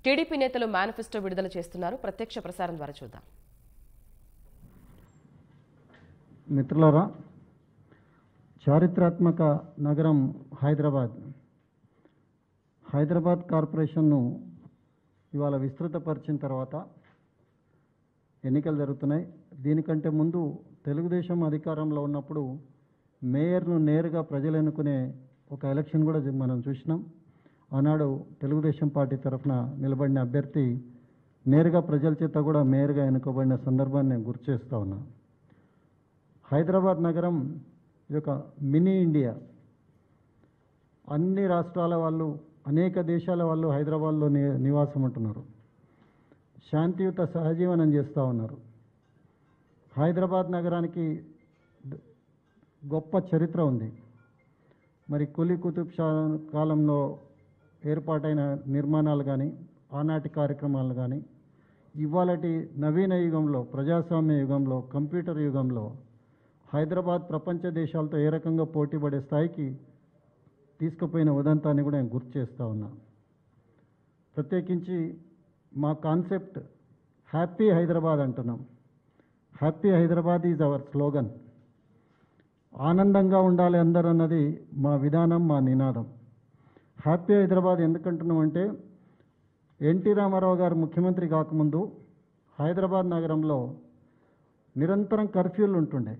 TDP నేతలు manifesto విడుదల చేస్తున్నారు ప్రత్యక్ష ప్రసారం ద్వారా చూద్దాం మిత్రులారా చారిత్రాత్మక నగరం హైదరాబాద్ హైదరాబాద్ కార్పొరేషన్ను ఇవాళ విస్తృతపరిచిన తర్వాత ఎన్నికలు జరుగుతున్నాయి దీనికంటే ముందు తెలుగుదేశం అధికారంలో ఉన్నప్పుడు మేయర్ను నేరుగా ప్రజలు ఎన్నుకునే ఒక ఎలక్షన్ కూడా జ- మనం చూసినాం ఆనాడు తెలుగుదేశం పార్టీ తరఫున నిలబడిన అభ్యర్థి నేరుగా ప్రజల చేత కూడా మేయర్గా ఎన్నుకోబడిన సందర్భాన్ని నేను గుర్తు చేస్తా ఉన్నా హైదరాబాద్ నగరం ఇది ఒక మినీ ఇండియా అన్ని రాష్ట్రాల వాళ్ళు అనేక దేశాల వాళ్ళు హైదరాబాద్లో ని నివాసం ఉంటున్నారు శాంతియుత సహజీవనం చేస్తూ ఉన్నారు హైదరాబాద్ నగరానికి ద- గొప్ప చరిత్ర ఉంది మరి కులీ కుతుబ్ షా కాలంలో ఏర్పాటైన నిర్మాణాలు కానీ ఆనాటి కార్యక్రమాలు కానీ ఇవాళటి నవీన యుగంలో ప్రజాస్వామ్య యుగంలో కంప్యూటర్ యుగంలో హైదరాబాద్ ప్రపంచ దేశాలతో ఏ రకంగా పోటీ పడే స్థాయికి తీసుకుపోయిన ఉదంతాన్ని కూడా నేను గుర్తు చేస్తూ ఉన్నా ప్రత్యేకించి మా కాన్సెప్ట్ హ్యాపీ హైదరాబాద్ అంటున్నాం happy Hyderabad is our slogan ఆనందంగా ఉండాలి అందరూ అన్నది మా విధానం మా నినాదం హ్యాపీ హైదరాబాద్ ఎందుకంటున్నామంటే ఎన్టీ రామారావు గారు ముఖ్యమంత్రి కాకముందు హైదరాబాద్ నగరంలో నిరంతరం కర్ఫ్యూలు ఉంటుండే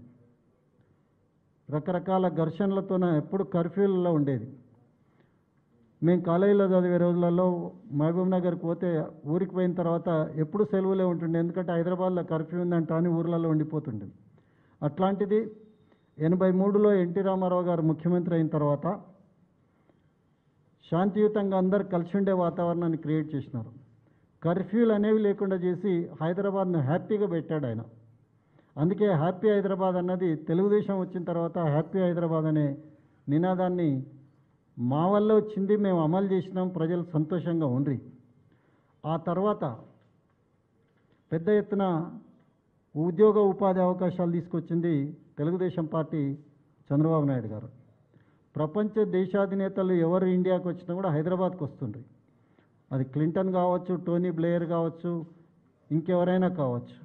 రకరకాల ఘర్షణలతోన ఎప్పుడు కర్ఫ్యూలలో ఉండేది మేము కాలేజీలో చదివే రోజులలో మహబూబ్ నగర్కి పోతే ఊరికి పోయిన తర్వాత ఎప్పుడు సెలవులే ఉంటుండే ఎందుకంటే హైదరాబాద్లో కర్ఫ్యూ ఉందంట అని ఊర్లలో ఉండిపోతుండే అట్లాంటిది ఎనభై మూడులో ఎన్టీ రామారావు గారు ముఖ్యమంత్రి అయిన తర్వాత శాంతియుతంగా అందరు కలిసి ఉండే వాతావరణాన్ని క్రియేట్ చేసినారు కర్ఫ్యూలు అనేవి లేకుండా చేసి హైదరాబాద్ను హ్యాపీగా పెట్టాడు ఆయన అందుకే హ్యాపీ హైదరాబాద్ అన్నది తెలుగుదేశం వచ్చిన తర్వాత హ్యాపీ హైదరాబాద్ అనే నినాదాన్ని మా వల్ల వచ్చింది మేము అమలు చేసినాం ప్రజలు సంతోషంగా ఉండ్రి ఆ తర్వాత పెద్ద ఎత్తున ఉద్యోగ ఉపాధి అవకాశాలు తీసుకొచ్చింది తెలుగుదేశం పార్టీ చంద్రబాబు నాయుడు గారు ప్రపంచ దేశాధినేతలు ఎవరు ఇండియాకి వచ్చినా కూడా హైదరాబాద్కి వస్తుండ్రి అది క్లింటన్ కావచ్చు టోనీ బ్లేయర్ కావచ్చు ఇంకెవరైనా కావచ్చు